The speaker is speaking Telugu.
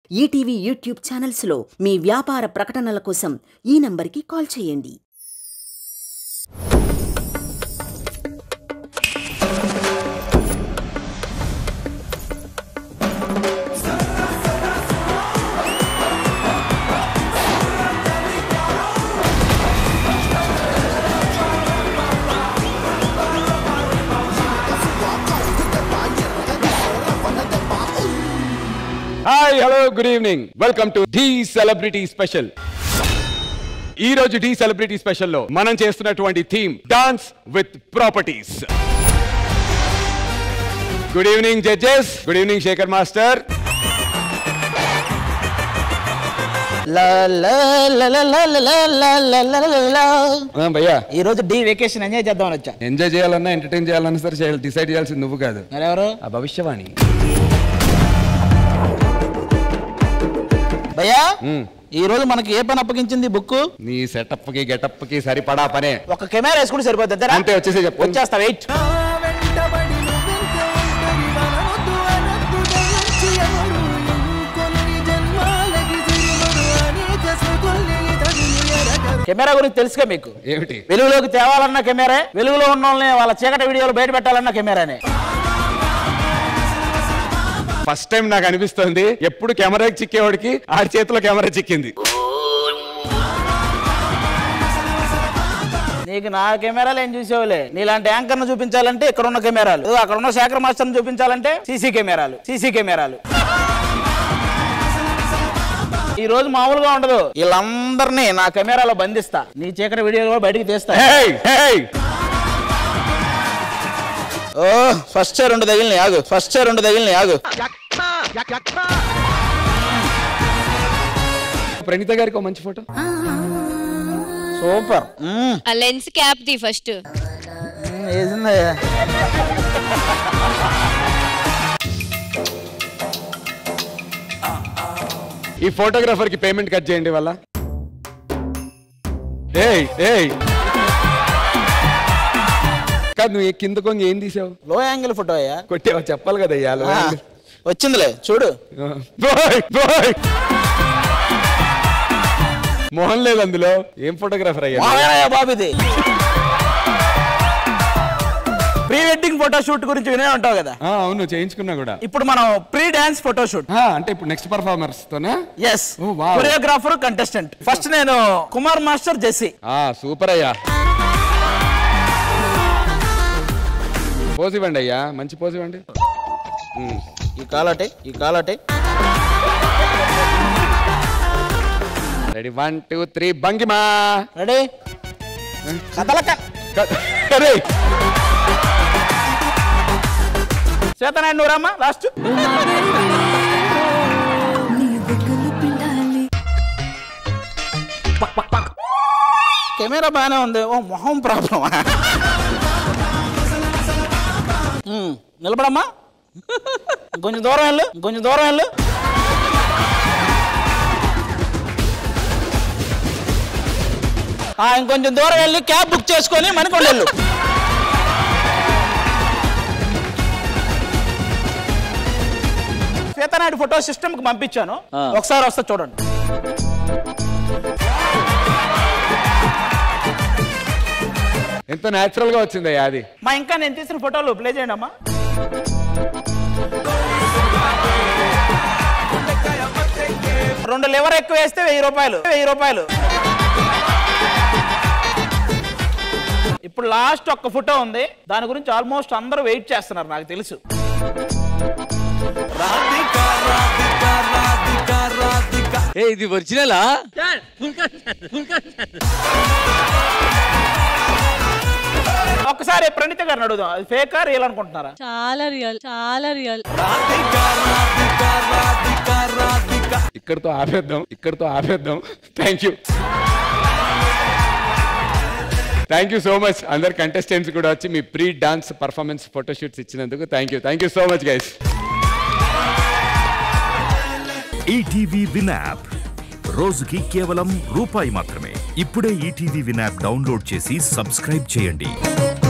ఈటీవీ యూట్యూబ్ ఛానల్స్లో మీ వ్యాపార ప్రకటనల కోసం ఈ నంబర్కి కాల్ చేయండి hi hello good evening welcome to the celebrity special ఈ రోజు డి సెలబ్రిటీ స్పెషల్లో మనం చేస్తున్నటువంటి theme dance with properties good evening judges good evening Shekhar master భయ్యా ఈ రోజు డి వెకేషన్ ఎంజాయ్ చేద్దామని వచ్చా ఎంజాయ్ చేయాలన్నా ఎంటర్టైన్ చేయాలన్నా సరే చేయాలి డిసైడ్ చేయాల్సింది నువ్వు కాదు మరెవరు ఆ భవిష్యవాణి భయ్యా ఈ రోజు మనకి ఏ పని అప్పగించింది బుక్ నీ సెటప్ కి గెటప్ కి సరిపడా పనే ఒక కెమెరా వేసుకుంటే సరిపోతుంది అంతేనా? అంతే వచ్చేసి చెప్పు వచ్చేస్తా వెయిట్ కెమెరా గురించి తెలుసుగా మీకు ఏమిటి వెలుగులోకి తేవాలన్న కెమెరా వెలుగులో ఉన్న వాళ్ళని వాళ్ళ చీకటి వీడియోలు బయట పెట్టాలన్న కెమెరానే ఫస్ట్ టైం నాకు అనిపిస్తుంది ఎప్పుడు కెమెరాకి చిక్కేవాడికి ఆడి చేతిలో కెమెరా చిక్కింది నీకు నా కెమెరాలు ఏం చూసేవులే నీలాంటి యాంకర్ ను చూపించాలంటే ఇక్కడ ఉన్న కెమెరాలు ఇదిగో అక్కడ ఉన్న శేఖర్ మాస్టర్ ను చూపించాలంటే సీసీ కెమెరాలు సీసీ కెమెరాలు ఈ రోజు మామూలుగా ఉండదు వీళ్ళందరినీ నా కెమెరాలో బంధిస్తా నీ చీకటి వీడియోలు కూడా బయటికి తీస్తా హేయ్, హేయ్! ఓ ఫస్ట్ రెండు తగిలిని ఆగు ఫస్ట్ రెండు తగిలిని ఆగు ప్రణీత గారికి ఒక మంచి ఫోటో సూపర్ మ్మ్. ఆ లెన్స్ క్యాప్ ది ఫస్ట్ మ్మ్, వేసిందయ్యా ఈ ఫోటోగ్రాఫర్ కి పేమెంట్ కట్ చేయండి వల్ల ఏయ్ ఏయ్ కాదు నువ్వు ఈ కింద కొంగి ఏం తీసావు లో యాంగిల్ ఫోటో అయ్యా కొట్టావా చెప్పాలి కదా అయ్యా ఆ, వచ్చిందిలే చూడు మోహన్ లేదు అందులో ఏం ఫోటోగ్రాఫర్ అయ్యా మావేనయ్యా బాబు ఇది ప్రీ వెడ్డింగ్ ఫోటో షూట్ గురించి వినే ఉంటావు కదా ఆ, అవును చేయించుకున్నా కూడా ఇప్పుడు మనం ప్రీ డాన్స్ ఫోటో షూట్ ఆ, అంటే ఇప్పుడు next performers తోనా yes Oh, wow. Choreographer contestant first నేను కుమార్ మాస్టర్ జెస్సీ ఆ సూపర్ అయ్యా పోజ్ ఇవ్వండి అయ్యా మంచి పోజ్ ఇవ్వండి ఉమ్. ఈ కాలటే ఈ కాలటే ready one two three భంగిమా ready కథలక అరే శ్వేతనాయుడు నువ్వు రామ్మా లాస్ట్ కెమెరా బాగానే ఉంది ఓ మొహం ప్రాబ్లమా ఉమ్, నిలబడమ్మా కొంచెం దూరం వెళ్ళు కొంచెం దూరం వెళ్ళు ఆ, ఇంకొంచెం దూరం వెళ్ళి క్యాబ్ బుక్ చేసుకొని మనకొండ వెళ్ళు సీతానాయుడు ఫోటో సిస్టమ్ కి పంపించాను ఒకసారి వస్తా చూడండి ఎంతో న్యాచురల్ గా వచ్చింది అయ్యా అది మా ఇంకా నేను తీసిన ఫోటోలు ప్లే చేయండి అమ్మా రెండు లివర్ ఎక్కువ వేస్తే వెయ్యి రూపాయలు వెయ్యి రూపాయలు ఇప్పుడు లాస్ట్ ఒక్క ఫోటో ఉంది దాని గురించి ఆల్మోస్ట్ అందరూ వెయిట్ చేస్తున్నారు నాకు తెలుసు ఏ ఇది ఒరిజినలా ఒక్కసారి ప్రణీత గారిని అడుగుదాం అది ఫేకా రియల్ అనుకుంటున్నారా చాలా రియల్ చాలా రియల్ ఇక్కడతో ఆపేద్దాం ఇక్కడతో ఆపేద్దాం thank you thank you so much అందరు కంటెస్టెంట్స్ కూడా వచ్చి మీ ప్రీ డాన్స్ పర్ఫార్మెన్స్ ఫోటోషూట్స్ ఇచ్చినందుకు thank you thank you so much guys ETV Win app రోజుకి కేవలం రూపాయి మాత్రమే ఇప్పుడే ఈటీవీ విన్ యాప్ డౌన్లోడ్ చేసి సబ్స్క్రైబ్ చేయండి